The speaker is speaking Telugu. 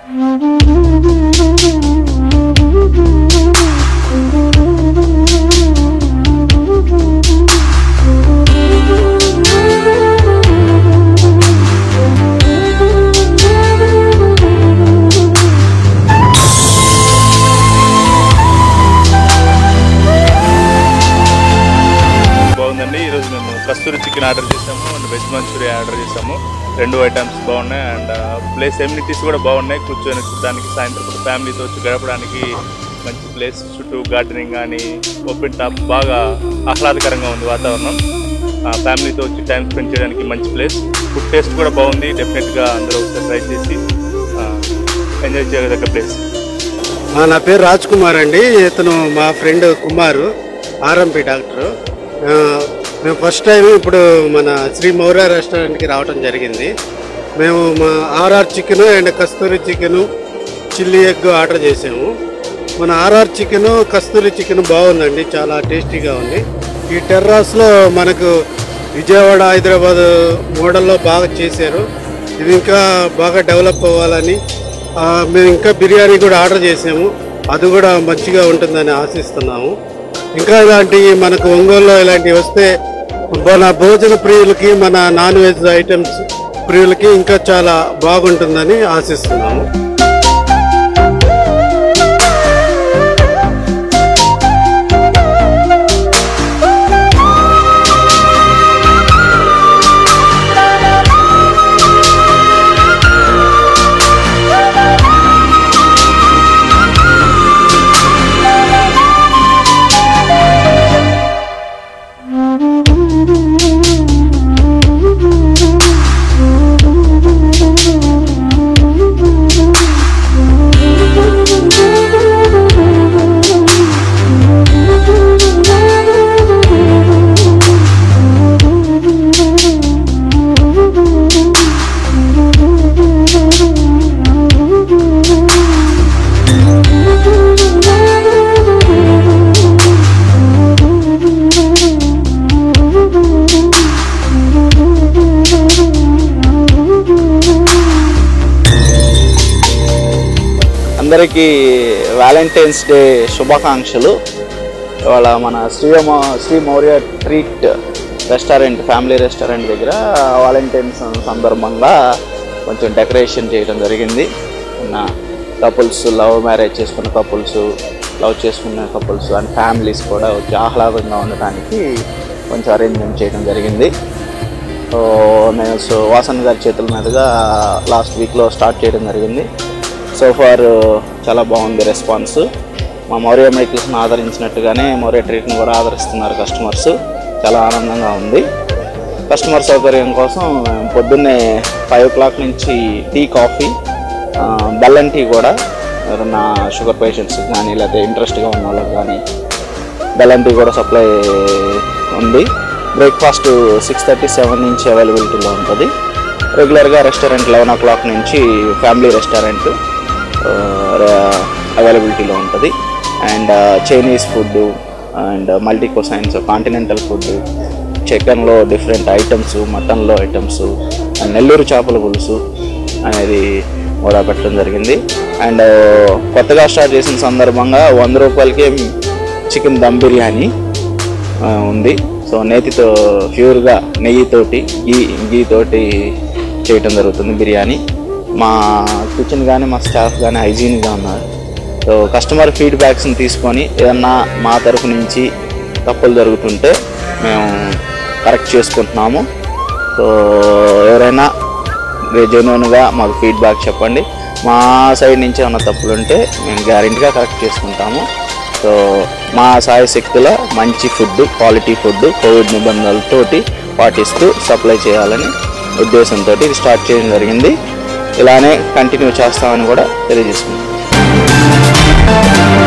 బాగుందండి ఈరోజు మేము కస్తూరి చికెన్ ఆర్డర్ చేసాము అండ్ వెజ్ మంచూరియా ఆర్డర్ చేసాము రెండు ఐటమ్స్ బాగున్నాయి అండ్ ప్లేస్ ఎమ్యూనిటీస్ కూడా బాగున్నాయి కూర్చొని చూడడానికి సాయంత్రం పూట ఫ్యామిలీతో వచ్చి గడపడానికి మంచి ప్లేస్ చుట్టూ గార్డెనింగ్ కానీ ఓపెన్ టాప్ బాగా ఆహ్లాదకరంగా ఉంది వాతావరణం ఫ్యామిలీతో వచ్చి టైం స్పెండ్ చేయడానికి మంచి ప్లేస్ ఫుడ్ టేస్ట్ కూడా బాగుంది డెఫినెట్గా అందరూ ఒకసారి ట్రై చేసి ఎంజాయ్ చేయదగ్గ ప్లేస్ ఆ, నా పేరు రాజ్ కుమార్ అండి ఇతను మా ఫ్రెండ్ కుమారు ఆర్ఎంపి డాక్టరు ఆ, మేము ఫస్ట్ టైం ఇప్పుడు మన శ్రీ మౌర్య రెస్టారెంట్కి రావడం జరిగింది మేము మా RR chicken and Kasturi chicken chilli egg order చేసాము మన ఆర్ఆర్ చికెన్ కస్తూరి చికెన్ బాగుందండి చాలా టేస్టీగా ఉంది ఈ టెర్రాస్లో మనకు విజయవాడ హైదరాబాద్ మోడల్లో బాగా చేశారు ఇది ఇంకా బాగా డెవలప్ అవ్వాలని ఆ, మేము ఇంకా బిర్యానీ కూడా ఆర్డర్ చేసాము అది కూడా మంచిగా ఉంటుందని ఆశిస్తున్నాము ఇంకా ఇలాంటి మనకు ఒంగోలులో ఇలాంటివి వస్తే మన భోజన ప్రియులకి మన నాన్ వెజ్ ఐటమ్స్ ప్రియులకి ఇంకా చాలా బాగుంటుందని ఆశిస్తున్నాము అందరికీ వ్యాలంటైన్స్ డే శుభాకాంక్షలు ఇవాళ మన Shri Mau- Shri Maurya treat restaurant family restaurant దగ్గర వాలంటైన్స్ సందర్భంగా కొంచెం డెకరేషన్ చేయడం జరిగింది ఉన్న కపుల్స్ లవ్ మ్యారేజ్ చేసుకున్న కపుల్స్ లవ్ చేసుకున్న కపుల్స్ అండ్ ఫ్యామిలీస్ కూడా వచ్చి ఆహ్లాదంగా ఉండటానికి కొంచెం అరేంజ్మెంట్ చేయడం జరిగింది సో నేను సో వాసన్ గారి చేతుల మీదుగా లాస్ట్ వీక్లో స్టార్ట్ చేయడం జరిగింది సో ఫార్ చాలా బాగుంది రెస్పాన్స్ మా మౌర్య మెడికల్స్ని ఆదరించినట్టుగానే మౌర్య ట్రీట్ని కూడా ఆదరిస్తున్నారు కస్టమర్స్ చాలా ఆనందంగా ఉంది కస్టమర్ సౌకర్యం కోసం పొద్దున్నే ఫైవ్ ఓ క్లాక్ నుంచి టీ కాఫీ ఆ, బెల్లం టీ కూడా ఎవరన్నా షుగర్ పేషెంట్స్ కానీ లేకపోతే ఇంట్రెస్ట్గా ఉన్న వాళ్ళకి కానీ బెల్లం టీ కూడా సప్లై ఉంది బ్రేక్ఫాస్ట్ సిక్స్ థర్టీ సెవెన్ నుంచి అవైలబిలిటీలో ఉంటుంది రెగ్యులర్గా రెస్టారెంట్ లెవెన్ ఓ క్లాక్ నుంచి ఫ్యామిలీ రెస్టారెంట్ అవైలబిలిటీలో ఉంటుంది and Chinese food and multi cuisines continental food చికెన్లో డిఫరెంట్ ఐటమ్స్ మటన్లో ఐటమ్స్ అండ్ నెల్లూరు చేపల పులుసు అనేది కూడా పెట్టడం జరిగింది అండ్ కొత్తగా స్టార్ట్ చేసిన సందర్భంగా వంద రూపాయలకే చికెన్ దమ్ బిర్యానీ ఆ, ఉంది సో నేతితో ప్యూర్గా నెయ్యితోటి గీ గీ తోటి చేయటం జరుగుతుంది బిర్యానీ మా కిచెన్ కానీ మా స్టాఫ్ కానీ హైజీన్గా ఉన్నారు సో కస్టమర్ ఫీడ్బ్యాక్స్ని తీసుకొని ఏదన్నా మా తరఫు నుంచి తప్పులు జరుగుతుంటే మేము కరెక్ట్ చేసుకుంటున్నాము సో ఎవరైనా జెన్యున్గా మాకు ఫీడ్బ్యాక్ చెప్పండి మా సైడ్ నుంచి ఏమైనా తప్పులు ఉంటే మేము గ్యారెంటీగా కరెక్ట్ చేసుకుంటాము సో మా సాయ శక్తుల మంచి ఫుడ్ క్వాలిటీ ఫుడ్ కోవిడ్ నిబంధనలతోటి పాటిస్తూ సప్లై చేయాలని ఉద్దేశంతో ఇది స్టార్ట్ చేయడం జరిగింది ఇలానే కంటిన్యూ చేస్తామని కూడా తెలియజేసుకుంటాం